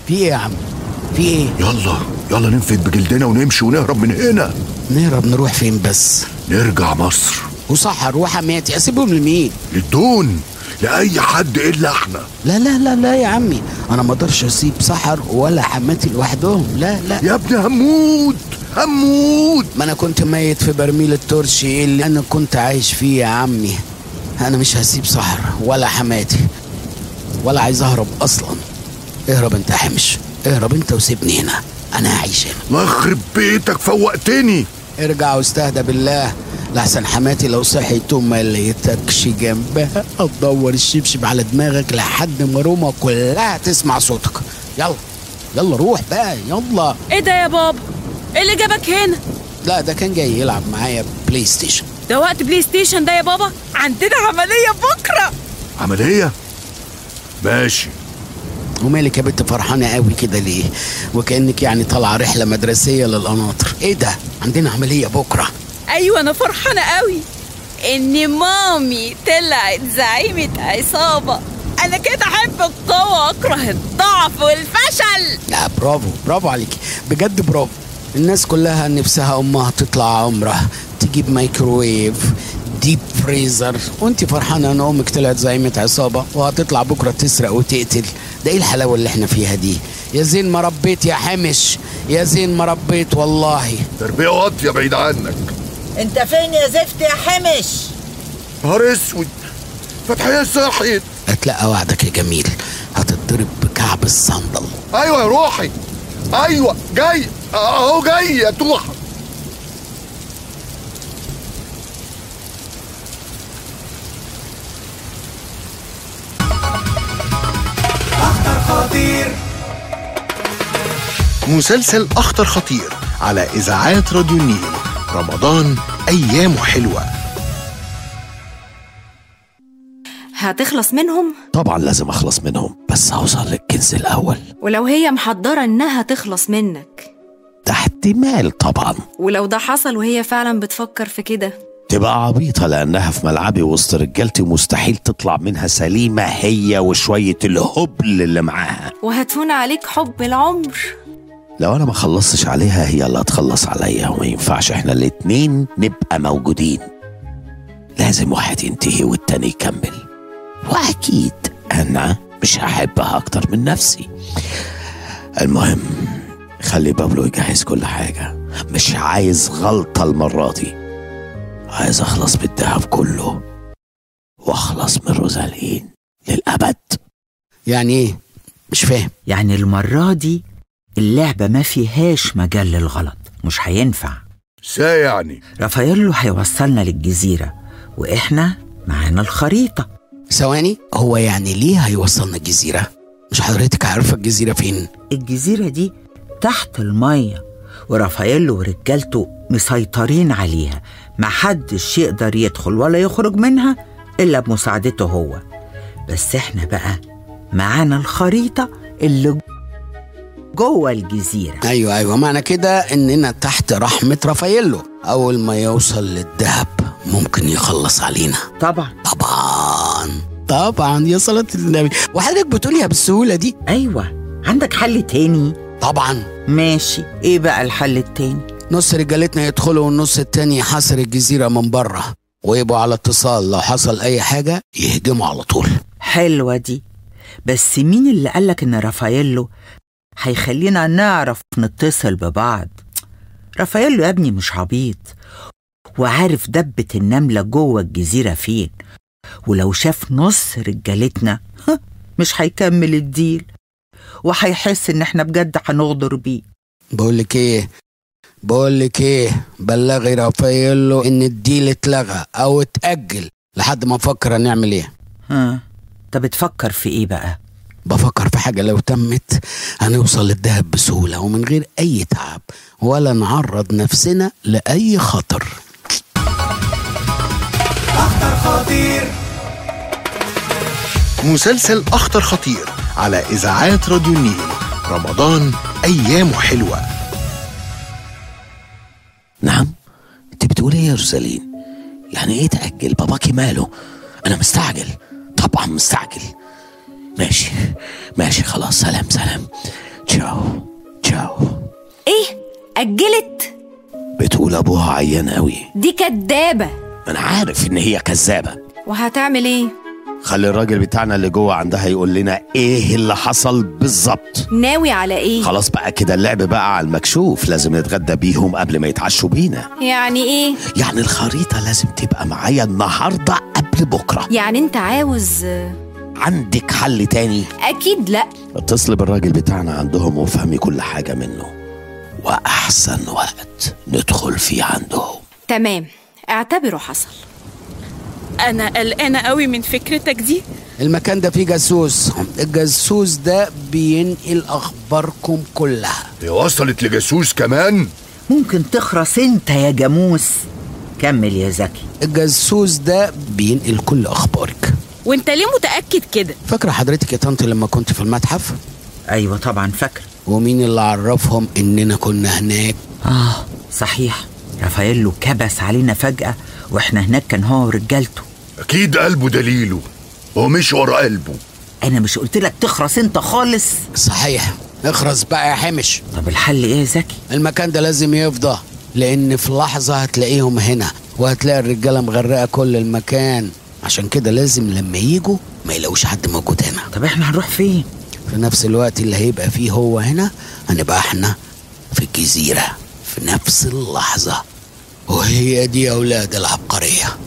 في ايه يا عم في ايه يلا يلا ننفد بجلدنا ونمشي ونهرب من هنا نهرب نروح فين بس نرجع مصر وصحر وحماتي اسيبهم لمين للدون لأي حد إلا احنا لا لا لا لا يا عمي انا ما اقدرش اسيب سحر ولا حماتي لوحدهم لا لا يا ابني هموت هموت ما انا كنت ميت في برميل الترشي اللي انا كنت عايش فيه يا عمي انا مش هسيب سحر ولا حماتي ولا عايز اهرب اصلا اهرب انت يا حمش اهرب انت وسيبني هنا انا هعيش هنا الله يخرب بيتك فوقتني ارجع واستهدى بالله لحسن حماتي لو صحيت وما لقيتكش جنبها هتدور الشبشب على دماغك لحد ما روما كلها تسمع صوتك يلا يلا روح بقى يلا ايه ده يا بابا ايه اللي جابك هنا لا ده كان جاي يلعب معايا بلاي ستيشن ده وقت بلاي ستيشن ده يا بابا عندنا عملية بكرة عملية ماشي ومالك يا بنت فرحانة قوي كده ليه وكأنك يعني طالعة رحلة مدرسية للقناطر ايه ده عندنا عملية بكرة ايوه انا فرحانة قوي ان مامي طلعت زعيمة عصابة انا كده احب القوة واكره الضعف والفشل لا برافو برافو عليكي بجد برافو الناس كلها نفسها امها تطلع عمره تجيب مايكروويف ديب فريزر وانت فرحانه ان امك طلعت زعيمه عصابه وهتطلع بكره تسرق وتقتل ده ايه الحلاوه اللي احنا فيها دي يا زين ما ربيت يا حمش يا زين ما ربيت والله تربية واطية بعيد عنك انت فين يا زفت يا حمش نهار اسود فتحية صحيت هتلاقى وعدك يا جميل هتضرب بكعب الصندل ايوه يا روحي ايوه جاي اهو جاي يا توحة مسلسل أخطر خطير على إذاعات راديو النيل رمضان أيامه حلوة هتخلص منهم طبعا لازم اخلص منهم بس هوصل للكنز الاول ولو هي محضرة إنها تخلص منك ده احتمال طبعا ولو ده حصل وهي فعلا بتفكر في كده تبقى عبيطة لأنها في ملعبي وسط رجالتي ومستحيل تطلع منها سليمة هي وشوية الهبل اللي معاها وهتهون عليك حب العمر لو أنا ما خلصتش عليها هي اللي هتخلص عليا وما ينفعش إحنا الاتنين نبقى موجودين لازم واحد ينتهي والتاني يكمل وأكيد أنا مش هحبها أكتر من نفسي المهم خلي بابلو يجهز كل حاجة مش عايز غلطة المرة دي عايز أخلص بالذهب كله وأخلص من روزالين للأبد يعني ايه مش فاهم يعني المرة دي اللعبة ما فيهاش مجال للغلط مش هينفع ازاي يعني رافاييلو هيوصلنا للجزيرة وإحنا معانا الخريطة ثواني هو يعني ليه هيوصلنا الجزيرة مش حضرتك عارفة الجزيرة فين الجزيرة دي تحت المية ورافاييلو ورجالته مسيطرين عليها محدش يقدر يدخل ولا يخرج منها إلا بمساعدته هو بس إحنا بقى معانا الخريطة اللي جوه الجزيرة ايوه ايوه معنى كده اننا تحت رحمة رافاييلو اول ما يوصل للذهب ممكن يخلص علينا طبعا طبعا طبعا يا صلاة النبي وحضرتك بتقوليها بالسهولة دي أيوة عندك حل تاني طبعا ماشي إيه بقى الحل التاني نص رجالتنا يدخلوا والنص التاني يحاصر الجزيرة من بره ويبقوا على اتصال لو حصل أي حاجة يهجموا على طول حلوة دي بس مين اللي قالك إن رافاييلو هيخلينا نعرف نتصل ببعض رافاييلو يا ابني مش عبيط وعارف دبة النملة جوه الجزيرة فين ولو شاف نص رجالتنا ها، مش هيكمل الديل وهيحس ان احنا بجد هنغدر بيه بقول لك ايه بقول لك ايه بلغي رافاييلو ان الديل اتلغى او اتأجل لحد ما نفكر هنعمل ايه ها انت بتفكر في ايه بقى بفكر في حاجة لو تمت هنوصل للذهب بسهولة ومن غير أي تعب ولا نعرض نفسنا لأي خطر مسلسل أخطر خطير على إذاعات راديو النيل رمضان أيامه حلوة نعم انت بتقول ايه يا روزالين يعني ايه تأجل باباكي ماله انا مستعجل طبعا مستعجل ماشي ماشي خلاص سلام سلام تشاو تشاو ايه اجلت بتقول ابوها عيان قوي دي كدابه انا عارف ان هي كذابه وهتعمل ايه خلي الراجل بتاعنا اللي جوه عندها يقول لنا ايه اللي حصل بالظبط ناوي على ايه خلاص بقى كده اللعب بقى على المكشوف لازم نتغدى بيهم قبل ما يتعشوا بينا يعني ايه يعني الخريطة لازم تبقى معايا النهاردة قبل بكرة يعني انت عاوز عندك حل تاني اكيد لا اتصل بالراجل بتاعنا عندهم وافهمي كل حاجة منه وأحسن وقت ندخل فيه عندهم تمام اعتبره حصل انا قلقانه قوي من فكرتك دي المكان ده فيه جاسوس الجاسوس ده بينقل اخباركم كلها هي وصلت لجاسوس كمان ممكن تخرس انت يا جاموس كمل يا زكي الجاسوس ده بينقل كل اخبارك وانت ليه متاكد كده فاكره حضرتك يا طنط لما كنت في المتحف ايوه طبعا فاكر ومين اللي عرفهم اننا كنا هناك اه صحيح رافاييلو كبس علينا فجأة واحنا هناك كان هو ورجالته اكيد قلبه دليله هو مش ورا قلبه انا مش قلت لك تخرس انت خالص صحيح اخرس بقى يا حمش طب الحل ايه يا زكي المكان ده لازم يفضى لان في لحظة هتلاقيهم هنا وهتلاقي الرجالة مغرقة كل المكان عشان كده لازم لما يجوا ما يلاقوش حد موجود هنا طب احنا هنروح فين في نفس الوقت اللي هيبقى فيه هو هنا هنبقى احنا في الجزيرة في نفس اللحظة وهي دي أولاد العبقرية